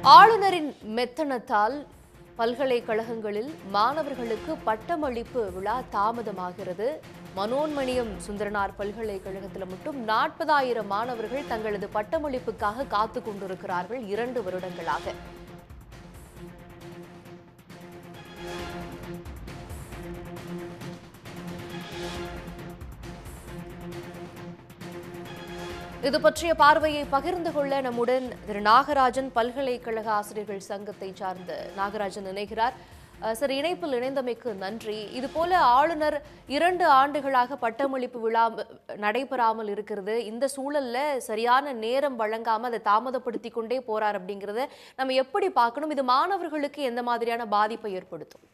ஆளுநரின் மெத்தனத்தால் பல்கலைக்கழகங்களில் மாணவர்களுக்கு பட்டமளிப்பு விழா தாமதமாகிறது மனோன்மணியம் சுந்தரனார் பல்கலைக்கழகத்தில் மட்டும் நாற்பதாயிரம் மாணவர்கள் தங்களது பட்டமளிப்புக்காக காத்து கொண்டிருக்கிறார்கள் இரண்டு வருடங்களாக இது பற்றிய பார்வையை பகிர்ந்து கொள்ள நம்முடன் திரு நாகராஜன் பல்கலைக்கழக ஆசிரியர்கள் சங்கத்தை சார்ந்த நாகராஜன் இணைகிறார் அஹ், சார் இணைப்பில் இணைந்தமைக்கு நன்றி இது போல ஆளுநர் இரண்டு ஆண்டுகளாக பட்டமளிப்பு விழா நடைபெறாமல் இருக்கிறது இந்த சூழல்ல சரியான நேரம் வழங்காம அதை தாமதப்படுத்தி கொண்டே போறார் அப்படிங்கறத நம்ம எப்படி பார்க்கணும் இது மாணவர்களுக்கு எந்த மாதிரியான பாதிப்பை ஏற்படுத்தும்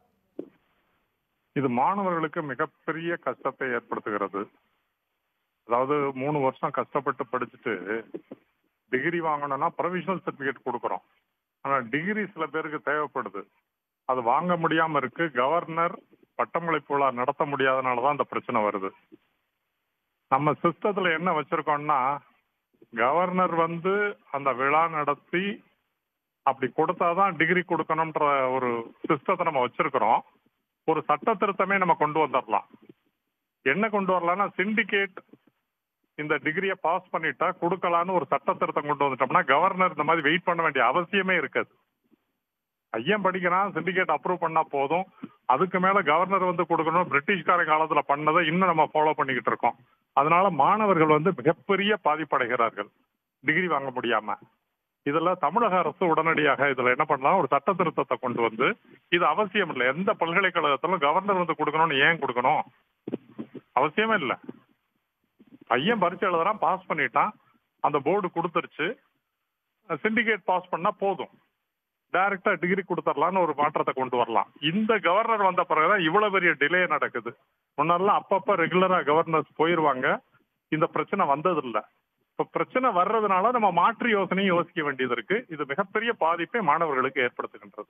இது மாணவர்களுக்கு மிகப்பெரிய கஷ்டத்தை ஏற்படுத்துகிறது அதாவது மூணு வருஷம் கஷ்டப்பட்டு படிச்சுட்டு டிகிரி வாங்கணும்னா ப்ரொவிஷனல் சர்டிபிகேட் கொடுக்குறோம் ஆனா டிகிரி சில பேருக்கு தேவைப்படுது அது வாங்க முடியாம இருக்கு கவர்னர் பட்டமளிப்பு விழா நடத்த முடியாதனால தான் இந்த பிரச்சனை வருது நம்ம சிஸ்டத்துல என்ன வச்சிருக்கோம்னா கவர்னர் வந்து அந்த விழா நடத்தி அப்படி கொடுத்தாதான் டிகிரி கொடுக்கணும்ன்ற ஒரு சிஸ்டத்தை நம்ம வச்சிருக்கிறோம் ஒரு சட்ட திருத்தமே நம்ம கொண்டு வந்துடலாம் என்ன கொண்டு வரலாம்னா சிண்டிகேட் இந்த டிகிரியை பாஸ் பண்ணிட்டா கொடுக்கலான்னு ஒரு சட்ட திருத்தம் கொண்டு வந்துட்டோம்னா கவர்னர் இந்த மாதிரி வெயிட் பண்ண வேண்டிய அவசியமே இருக்காது ஐயன் படிக்கிறான் சிண்டிகேட் அப்ரூவ் பண்ணா போதும் அதுக்கு மேல கவர்னர் வந்து கொடுக்கணும் பிரிட்டிஷ்கார காலத்துல பண்ணதை இன்னும் நம்ம ஃபாலோ பண்ணிக்கிட்டு இருக்கோம் அதனால மாணவர்கள் வந்து மிகப்பெரிய பாதிப்படைகிறார்கள் டிகிரி வாங்க முடியாம இதுல தமிழக அரசு உடனடியாக இதுல என்ன பண்ணலாம் ஒரு சட்ட திருத்தத்தை கொண்டு வந்து இது அவசியம் இல்லை எந்த பல்கலைக்கழகத்திலும் கவர்னர் வந்து கொடுக்கணும்னு ஏன் கொடுக்கணும் அவசியமே இல்லை பையன் பரீட்சை எழுதுறான் பாஸ் பண்ணிட்டான் அந்த போர்டு கொடுத்துருச்சு சிண்டிகேட் பாஸ் பண்ணா போதும் டைரக்டா டிகிரி கொடுத்துடலாம்னு ஒரு மாற்றத்தை கொண்டு வரலாம் இந்த கவர்னர் வந்த பிறகுதான் இவ்வளவு பெரிய டிலே நடக்குது முன்னெல்லாம் அப்பப்ப ரெகுலரா கவர்னர்ஸ் போயிருவாங்க இந்த பிரச்சனை வந்தது இல்ல இப்ப பிரச்சனை வர்றதுனால நம்ம மாற்று யோசனையும் யோசிக்க வேண்டியது இருக்கு இது மிகப்பெரிய பாதிப்பை மாணவர்களுக்கு ஏற்படுத்துகின்றது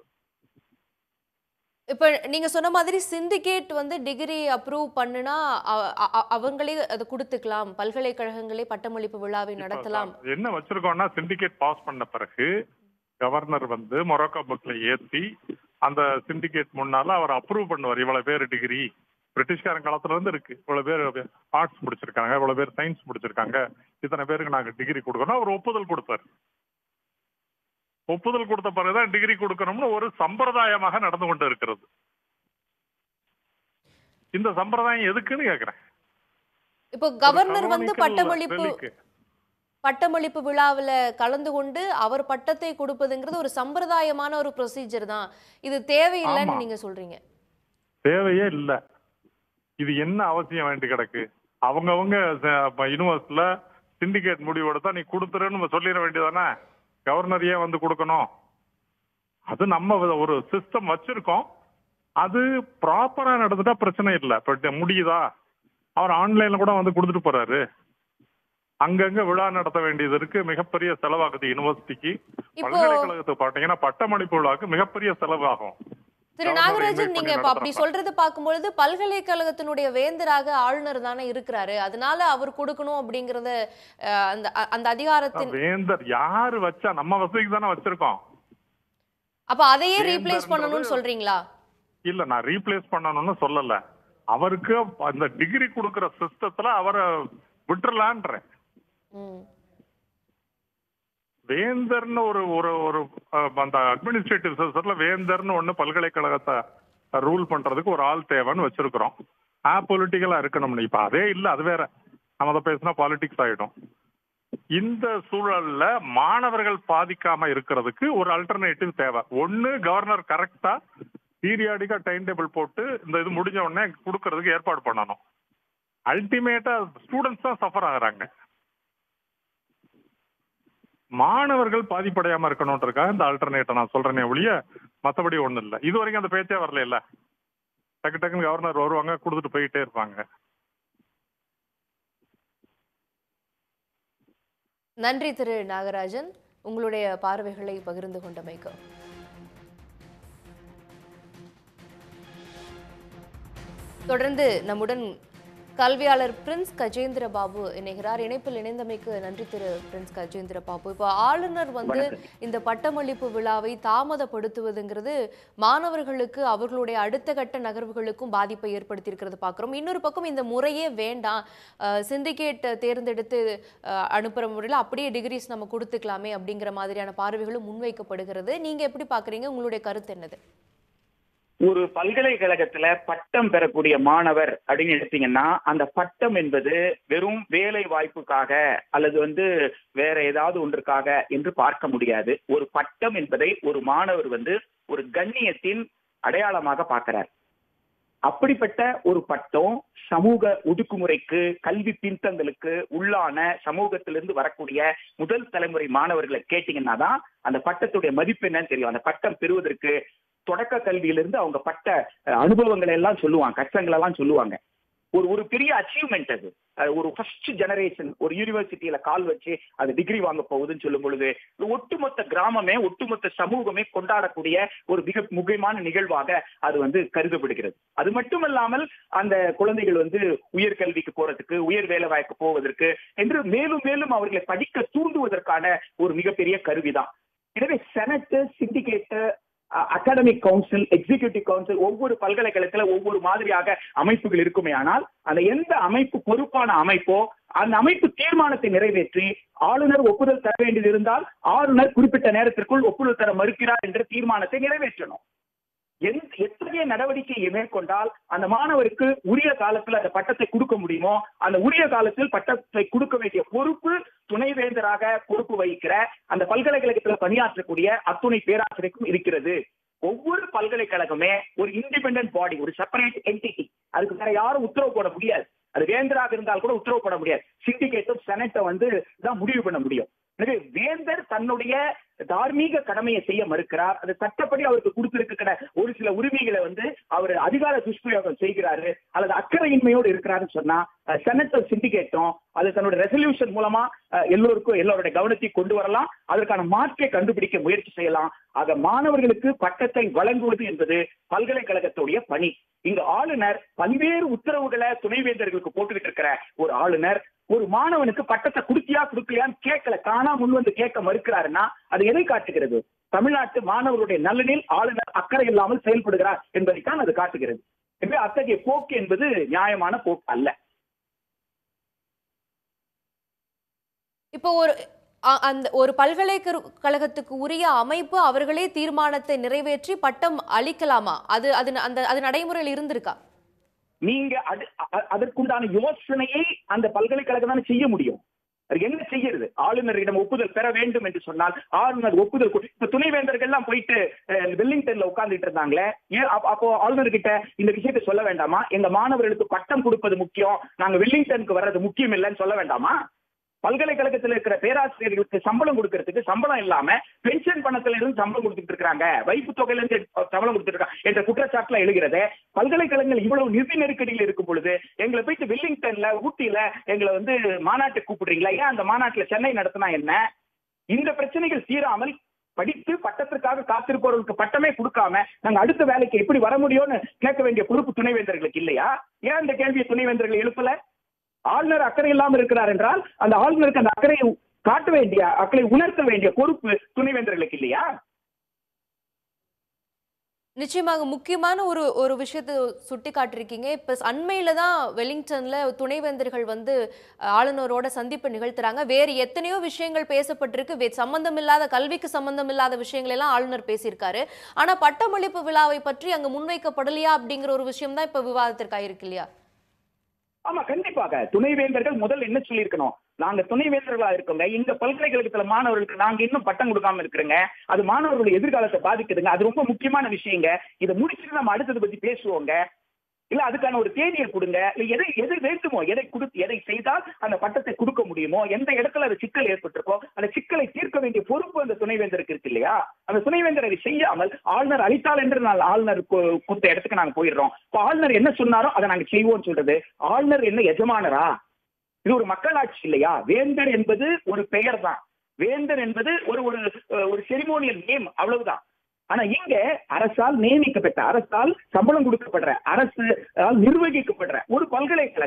இப்ப நீங்க சொன்ன மாதிரி சிண்டிகேட் வந்து டிகிரி அப்ரூவ் பண்ணுனா அ- அ- அவங்களே அதை கொடுத்துக்கலாம் பல்கலைக்கழகங்களே பட்டமளிப்பு விழாவை நடத்தலாம் இப்ப என்ன வச்சிருக்கோம்னா சிண்டிகேட் பாஸ் பண்ண பிறகு கவர்னர் வந்து மொரோக்கோ புக்ல ஏத்தி அந்த சிண்டிகேட் முன்னால அவர் அப்ரூவ் பண்ணுவார் இவ்வளவு பேர் டிகிரி பிரிட்டிஷ்காரன் காலத்துல இருந்து இருக்கு இவ்வளவு பேர் ஆர்ட்ஸ் முடிச்சிருக்காங்க இவ்வளவு பேர் சயின்ஸ் முடிச்சிருக்காங்க இத்தனை பேருக்கு நாங்க டிகிரி கொடுக்கணும் அவர் ஒப்புதல் கொடுப்பார் ஒப்புதல் கொடுத்த பிறகுதான் டிகிரி கொடுக்கணும்னு ஒரு சம்பிரதாயமாக நடந்து கொண்டு இருக்கிறது இந்த சம்பிரதாயம் எதுக்குன்னு கேக்குறேன் இப்போ ஒரு கவர்னர் வந்து canonical பட்டமளிப்பு relic. பட்டமளிப்பு விழாவுல கலந்து கொண்டு அவர் பட்டத்தை கொடுப்பதுங்கிறது ஒரு சம்பிரதாயமான ஒரு ப்ரொசீஜர் தான் இது தேவையில்லைன்னு ஆமா. நீங்க சொல்றீங்க தேவையே இல்ல இது என்ன அவசியம் வேண்டி கிடக்கு அவங்கவங்க யூனிவர்சிட்டியில சிண்டிகேட் முடிவு எடுத்தா நீ கொடுத்துருன்னு நம்ம சொல்லிட வேண்டியதானே கவர்னர் ஏன் வந்து கொடுக்கணும் அது நம்ம வித- ஒரு சிஸ்டம் வச்சிருக்கோம் அது ப்ராப்பரா நடந்துட்டா பிரச்சனை இல்லை பட் முடியுதா அவர் ஆன்லைன்ல கூட வந்து கொடுத்துட்டு போறாரு அங்கங்க விழா நடத்த வேண்டியது இருக்கு மிகப்பெரிய செலவாகுது யூனிவர்சிட்டிக்கு இப்போ- பல்கலைக்கழகத்துக்கு பாத்தீங்கன்னா பட்டமளிப்பு விழாவுக்கு மிகப்பெரிய செலவாகும் திரு கவர்னர் நாகராஜன் invite நீங்க பண்ணி இப்ப அப்படி நடத்துறப்ப. சொல்றது பார்க்கும்பொழுது பல்கலைக்கழகத்தினுடைய வேந்தராக ஆளுநர் தானே இருக்கிறாரு அதனால அவர் கொடுக்கணும் அப்படிங்கறத அஹ், அந்த அ- அந்த அதிகாரத்தின் வேந்தர் யாரு வச்சா நம்ம வசதிக்கு தானே வச்சிருக்கோம் அப்ப அதையே ரீப்ளேஸ் வேந்தர்ன்றது- பண்ணணும்னு சொல்றீங்களா இல்ல நான் ரீப்ளேஸ் பண்ணணும்னு சொல்லல அவருக்கு அந்த டிகிரி கொடுக்கிற சிஸ்டத்துல அவரை விட்டுறலான்றேன் ம். வேந்தர்னு ஒரு ஒரு ஒரு அஹ், அந்த அட்மினிஸ்ட்ரேட்டிவ் சிஸ்டத்துல வேந்தர்னு ஒண்ணு பல்கலைக்கழகத்தை ரூல் பண்றதுக்கு ஒரு ஆள் தேவைன்னு வச்சிருக்கிறோம் ஆ பொலிட்டிக்கலா இருக்கணும்னு இப்ப அதே இல்ல அது வேற நம்ம அதை பேசினா பாலிடிக்ஸ் ஆயிடும் இந்த சூழல்ல மாணவர்கள் பாதிக்காம இருக்கிறதுக்கு ஒரு அல்டர்னேட்டிவ் தேவை ஒண்ணு கவர்னர் கரெக்டா பீரியாடிக்கா டைம் டேபிள் போட்டு இந்த இது முடிஞ்ச உடனே கொடுக்கறதுக்கு ஏற்பாடு பண்ணணும் அல்டிமேட்டா ஸ்டூடெண்ட்ஸ் தான் சஃபர் ஆகுறாங்க மாணவர்கள் பாதிப்படையாம இருக்கணும்ன்றதுக்காக இந்த ஆல்டர்னேட்டை நான் சொல்றேனே ஒழிய மத்தபடி ஒண்ணும் இல்ல இது வரைக்கும் அந்த பேச்சே வரல இல்ல டக்கு டக்குன்னு கவர்னர் வருவாங்க கொடுத்துட்டு போயிட்டே இருப்பாங்க நன்றி திரு நாகராஜன் உங்களுடைய பார்வைகளை பகிர்ந்து கொண்டமைக்கு தொடர்ந்து நம்முடன் கல்வியாளர் பிரின்ஸ் கஜேந்திர பாபு இணைகிறார் இணைப்பில் இணைந்தமைக்கு நன்றி திரு பிரின்ஸ் கஜேந்திர பாபு இப்போ ஆளுநர் வந்து இந்த பட்டமளிப்பு விழாவை தாமதப்படுத்துவதுங்கிறது மாணவர்களுக்கு அவர்களுடைய அடுத்த கட்ட நகர்வுகளுக்கும் பாதிப்பை ஏற்படுத்தியிருக்கிறது பார்க்குறோம் இன்னொரு பக்கம் இந்த முறையே வேண்டாம் சிண்டிகேட் தேர்ந்தெடுத்து அஹ், அனுப்புற முறையில் அப்படியே டிகிரிஸ் நம்ம கொடுத்துக்கலாமே அப்படிங்கிற மாதிரியான பார்வைகளும் முன்வைக்கப்படுகிறது நீங்க எப்படி பார்க்குறீங்க உங்களுடைய கருத்து என்னது ஒரு பல்கலைக்கழகத்துல பட்டம் பெறக்கூடிய மாணவர் அப்படின்னு எடுத்தீங்கன்னா அந்த பட்டம் என்பது வெறும் வேலை வாய்ப்புக்காக அல்லது வந்து வேற ஏதாவது ஒன்றுக்காக என்று பார்க்க முடியாது ஒரு பட்டம் என்பதை ஒரு மாணவர் வந்து ஒரு கண்ணியத்தின் அடையாளமாக பார்க்கிறார் அப்படிப்பட்ட ஒரு பட்டம் சமூக ஒடுக்குமுறைக்கு கல்வி பின்தங்களுக்கு உள்ளான சமூகத்திலிருந்து வரக்கூடிய முதல் தலைமுறை மாணவர்களை கேட்டீங்கன்னா தான் அந்த பட்டத்துடைய மதிப்பு என்னன்னு தெரியும் அந்த பட்டம் பெறுவதற்கு தொடக்க கல்வியிலிருந்து அவங்க பட்ட அஹ், அனுபவங்களை எல்லாம் சொல்லுவாங்க கஷ்டங்கள் எல்லாம் சொல்லுவாங்க ஒரு ஒரு பெரிய அச்சீவ்மெண்ட் அது அஹ், ஒரு ஃபர்ஸ்ட் ஜெனரேஷன் ஒரு யூனிவர்சிட்டியில கால் வச்சு அது டிகிரி வாங்க போகுதுன்னு சொல்லும் பொழுது ஒரு ஒட்டுமொத்த கிராமமே ஒட்டுமொத்த சமூகமே கொண்டாடக்கூடிய ஒரு மிக முக்கியமான நிகழ்வாக அது வந்து கருதப்படுகிறது அது மட்டுமல்லாமல் அந்த குழந்தைகள் வந்து உயர்கல்விக்கு போறதுக்கு உயர் வேலை வாய்ப்பு போவதற்கு என்று மேலும் மேலும் அவர்களை படிக்க தூண்டுவதற்கான ஒரு மிகப்பெரிய கருவிதான் எனவே senate syndicate academic council executive council ஒவ்வொரு பல்கலைக்கழகத்துல ஒவ்வொரு மாதிரியாக அமைப்புகள் இருக்குமே ஆனால் அந்த எந்த அமைப்பு பொறுப்பான அமைப்போ அந்த அமைப்பு தீர்மானத்தை நிறைவேற்றி ஆளுநர் ஒப்புதல் தர வேண்டியது இருந்தால் ஆளுநர் குறிப்பிட்ட நேரத்திற்குள் ஒப்புதல் தர மறுக்கிறார் என்ற தீர்மானத்தை நிறைவேற்றணும் எந்த எத்தகைய நடவடிக்கையை மேற்கொண்டால் அந்த மாணவருக்கு உரிய காலத்தில் அந்த பட்டத்தை கொடுக்க முடியுமோ அந்த உரிய காலத்தில் பட்டத்தை கொடுக்க வேண்டிய பொறுப்பு துணைவேந்தராக பொறுப்பு வகிக்கிற அந்த பல்கலைக்கழகத்தில் பணியாற்றக்கூடிய அத்துணை பேராசிரியருக்கும் இருக்கிறது ஒவ்வொரு பல்கலைக்கழகமே ஒரு இண்டிபெண்டன்ட் பாடி ஒரு செப்பரேட் என்டிட்டி அதுக்கு வேற யாரும் உத்தரவு போட முடியாது அது வேந்தராக இருந்தால் கூட உத்தரவு போட முடியாது சிண்டிகேட்டும் செனட்டை வந்து தான் முடிவு பண்ண முடியும் எனவே வேந்தர் தன்னுடைய தார்மீக கடமையை செய்ய மறுக்கிறார் அது சட்டப்படி அவருக்கு கொடுத்திருக்கிற ஒரு சில உரிமைகளை வந்து அவர் அதிகார துஷ்பிரயோகம் செய்கிறாரு அல்லது அக்கறையின்மையோடு இருக்கிறாருன்னு சொன்னா செனட்டர் சிண்டிகேட்டும் அது தன்னுடைய ரெசல்யூஷன் மூலமா அஹ், எல்லோருக்கும் எல்லோருடைய கவனத்தை கொண்டு வரலாம் அதற்கான மாற்றை கண்டுபிடிக்க முயற்சி செய்யலாம் ஆக மாணவர்களுக்கு பட்டத்தை வழங்குவது என்பது பல்கலைக்கழகத்துடைய பணி இங்கு ஆளுநர் பல்வேறு உத்தரவுகளை துணைவேந்தர்களுக்கு போட்டுக்கிட்டு இருக்கிற ஒரு ஆளுநர் ஒரு மாணவனுக்கு பட்டத்தை கொடுத்தியா கொடுக்கலையான்னு கேட்கல தானா முன் வந்து கேட்க மறுக்கிறாருன்னா அது எதை காட்டுகிறது தமிழ்நாட்டு மாணவர்களுடைய நலனில் ஆளுநர் அக்கறை இல்லாமல் செயல்படுகிறார் என்பதைத்தான் அது காட்டுகிறது எனவே அத்தகைய போக்கு என்பது நியாயமான போக்கு அல்ல இப்போ ஒரு அ- அந்த ஒரு பல்கலைக்கழகத்துக்கு உரிய அமைப்பு அவர்களே தீர்மானத்தை நிறைவேற்றி பட்டம் அளிக்கலாமா அது அது அந்த அது நடைமுறையில் இருந்திருக்கா நீங்க அது அ- அதற்குண்டான யோசனையை அந்த பல்கலைக்கழகம் தானே செய்ய முடியும் அது என்ன செய்யறது ஆளுநரிடம் ஒப்புதல் பெற வேண்டும் என்று சொன்னால் ஆளுநர் ஒப்புதல் கொடு- இப்ப துணைவேந்தர்கள் எல்லாம் போயிட்டு அஹ், வெல்லிங்டன்ல உட்கார்ந்துட்டு இருந்தாங்களே ஏன் அப்ப- அப்போ ஆளுநர் கிட்ட இந்த விஷயத்தை சொல்ல வேண்டாமா எங்க மாணவர்களுக்கு பட்டம் கொடுப்பது முக்கியம் நாங்க வெல்லிங்டனுக்கு வர்றது முக்கியம் இல்லைன்னு சொல்ல வேண்டாமா பல்கலைக்கழகத்தில் இருக்கிற பேராசிரியர்களுக்கு சம்பளம் கொடுக்கறதுக்கு சம்பளம் இல்லாம பென்ஷன் பணத்துல இருந்து சம்பளம் கொடுத்துட்டு இருக்காங்க வைப்பு தொகையில இருந்து சம்பளம் கொடுத்துட்டு இருக்காங்க என்ற குற்றச்சாட்டுல எழுகிறது பல்கலைக்கழகங்கள் இவ்வளவு நிதி நெருக்கடியில் இருக்கும் பொழுது எங்களை போயிட்டு வெல்லிங்டன்ல ஊட்டியில எங்களை வந்து மாநாட்டுக்கு கூப்பிடுறீங்களா ஏன் அந்த மாநாட்டுல சென்னை நடத்தினா என்ன இந்த பிரச்சனைகள் தீராமல் படித்து பட்டத்திற்காக காத்திருப்பவர்களுக்கு பட்டமே கொடுக்காம நாங்க அடுத்த வேலைக்கு எப்படி வர முடியும்னு கேட்க வேண்டிய பொறுப்பு துணைவேந்தர்களுக்கு இல்லையா ஏன் இந்த கேள்வியை துணைவேந்தர்கள் எழுப்பல ஆளுநர் அக்கறை இல்லாமல் இருக்கிறார் என்றால் அந்த ஆளுநருக்கு அந்த அக்கறையை காட்ட வேண்டிய அக்கறை உணர்த்த வேண்டிய பொறுப்பு துணைவேந்தர்களுக்கு இல்லையா நிச்சயமாக முக்கியமான ஒரு ஒரு விஷயத்தை சுட்டி காட்டிருக்கீங்க இப்போ அண்மையில தான் வெலிங்டன்ல துணைவேந்தர்கள் வந்து அஹ், ஆளுநரோட சந்திப்பு நிகழ்த்துறாங்க வேறு எத்தனையோ விஷயங்கள் பேசப்பட்டிருக்கு வே சம்பந்தம் இல்லாத கல்விக்கு சம்பந்தம் இல்லாத விஷயங்கள் எல்லாம் ஆளுநர் பேசியிருக்காரு ஆனா பட்டமளிப்பு விழாவை பற்றி அங்க முன்வைக்கப்படலையா அப்படிங்கிற ஒரு விஷயம் தான் இப்ப விவாதத்திற்காக இருக்கு இல்லையா ஆமா கண்டிப்பாக துணைவேந்தர்கள் முதல்ல என்ன சொல்லியிருக்கணும் நாங்க துணைவேந்தர்களா இருக்கோங்க இந்த பல்கலைக்கழகத்துல மாணவர்களுக்கு நாங்க இன்னும் பட்டம் கொடுக்காம இருக்கிறோங்க அது மாணவர்களுடைய எதிர்காலத்தை பாதிக்குதுங்க அது ரொம்ப முக்கியமான விஷயங்க இதை முடிச்சுட்டு நம்ம அடுத்தது பத்தி பேசுவோங்க இல்ல அதுக்கான ஒரு தேதியை கொடுங்க இல்ல எதை எது வேண்டுமோ எதை கொடுத்து எதை செய்தால் அந்த பட்டத்தை கொடுக்க முடியுமோ எந்த இடத்துல அது சிக்கல் ஏற்பட்டிருக்கோ அந்த சிக்கலை தீர்க்க வேண்டிய பொறுப்பு அந்த துணைவேந்தருக்கு இருக்கு இல்லையா அந்த துணைவேந்தர் அதை செய்யாமல் ஆளுநர் அளித்தால் என்று நான் ஆளுநர் கு- கொடுத்த இடத்துக்கு நாங்க போயிடுறோம் இப்ப ஆளுநர் என்ன சொன்னாரோ அதை நாங்க செய்வோம்னு சொல்றது ஆளுநர் என்ன எஜமானரா இது ஒரு மக்களாட்சி இல்லையா வேந்தர் என்பது ஒரு பெயர் தான் வேந்தர் என்பது ஒரு ஒரு அஹ், ஒரு செரிமோனியல் நேம் அவ்வளவுதான் ஆனா இங்க அரசால் நியமிக்கப்பட்ட அரசால் சம்பளம் கொடுக்கப்படுற அரசு நிர்வகிக்கப்படுற ஒரு பல்கலைக்கழகம்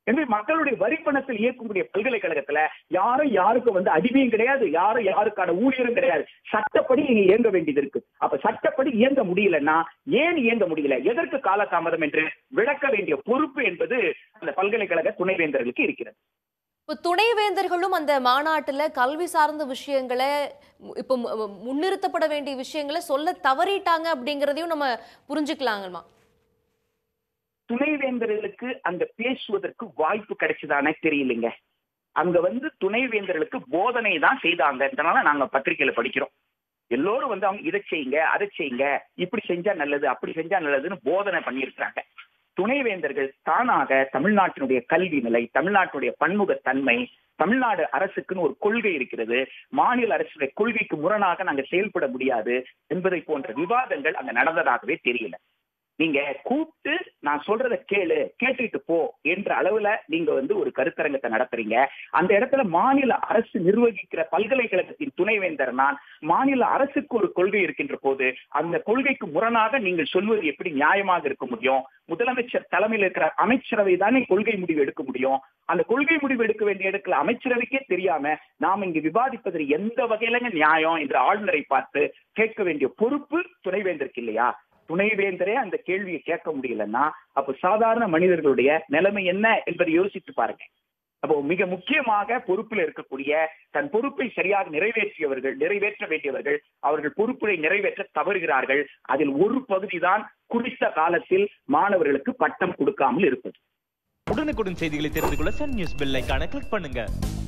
எனவே மக்களுடைய வரி பணத்தில் இயக்கக்கூடிய பல்கலைக்கழகத்துல யாரும் யாருக்கும் வந்து அடிமையும் கிடையாது யாரும் யாருக்கான ஊழியரும் கிடையாது சட்டப்படி நீங்க இயங்க வேண்டியது இருக்கு அப்ப சட்டப்படி இயங்க முடியலன்னா ஏன் இயங்க முடியல எதற்கு காலதாமதம் என்று விளக்க வேண்டிய பொறுப்பு என்பது அந்த பல்கலைக்கழக துணைவேந்தர்களுக்கு இருக்கிறது இப்போ துணைவேந்தர்களும் அந்த மாநாட்டுல கல்வி சார்ந்த விஷயங்களை இப்போ மு- மு- முன்னிறுத்தப்பட வேண்டிய விஷயங்களை சொல்ல தவறிட்டாங்க அப்படிங்கறதையும் நம்ம புரிஞ்சுக்கலாங்கம்மா துணைவேந்தர்களுக்கு அங்க பேசுவதற்கு வாய்ப்பு கிடைச்சதானே தெரியலைங்க அங்க வந்து துணைவேந்தர்களுக்கு போதனை தான் செய்தாங்கன்றனால நாங்க பத்திரிகையில படிக்கிறோம் எல்லோரும் வந்து அவங்க இதை செய்யுங்க அதை செய்யுங்க இப்படி செஞ்சா நல்லது அப்படி செஞ்சா நல்லதுன்னு போதனை பண்ணியிருக்கிறாங்க துணைவேந்தர்கள் தானாக தமிழ்நாட்டினுடைய கல்வி நிலை தமிழ்நாட்டினுடைய பன்முகத்தன்மை தமிழ்நாடு அரசுக்குன்னு ஒரு கொள்கை இருக்கிறது மாநில அரசுடைய கொள்கைக்கு முரணாக நாங்க செயல்பட முடியாது என்பதை போன்ற விவாதங்கள் அங்க நடந்ததாகவே தெரியல நீங்க கூப்பிட்டு நான் சொல்றத கேளு கேட்டுட்டு போ என்ற அளவுல நீங்க வந்து ஒரு கருத்தரங்கத்தை நடத்துறீங்க அந்த இடத்துல மாநில அரசு நிர்வகிக்கிற பல்கலைக்கழகத்தின் துணைவேந்தர் நான் மாநில அரசுக்கு ஒரு கொள்கை இருக்கின்ற போது அந்த கொள்கைக்கு முரணாக நீங்கள் சொல்வது எப்படி நியாயமாக இருக்க முடியும் முதலமைச்சர் தலைமையில் இருக்கிற அமைச்சரவை தானே கொள்கை முடிவு எடுக்க முடியும் அந்த கொள்கை முடிவு எடுக்க வேண்டிய இடத்துல அமைச்சரவைக்கே தெரியாம நாம் இங்கு விவாதிப்பதில் எந்த வகையிலங்க நியாயம் என்று ஆளுநரை பார்த்து கேட்க வேண்டிய பொறுப்பு துணைவேந்தருக்கு இல்லையா துணைவேந்தரே அந்த கேள்வியை கேட்க முடியலன்னா அப்ப சாதாரண மனிதர்களுடைய நிலைமை என்ன என்பதை யோசித்து பாருங்க அப்போ மிக முக்கியமாக பொறுப்பில் இருக்கக்கூடிய தன் பொறுப்பை சரியாக நிறைவேற்றியவர்கள் நிறைவேற்ற வேண்டியவர்கள் அவர்கள் பொறுப்பை நிறைவேற்ற தவறுகிறார்கள் அதில் ஒரு பகுதிதான் குறித்த காலத்தில் மாணவர்களுக்கு பட்டம் கொடுக்காமல் இருப்பது உடனுக்குடன் செய்திகளை தெரிந்து கொள்ள சன் நியூஸ் பெல் ஐகானை கிளிக் பண்ணுங்க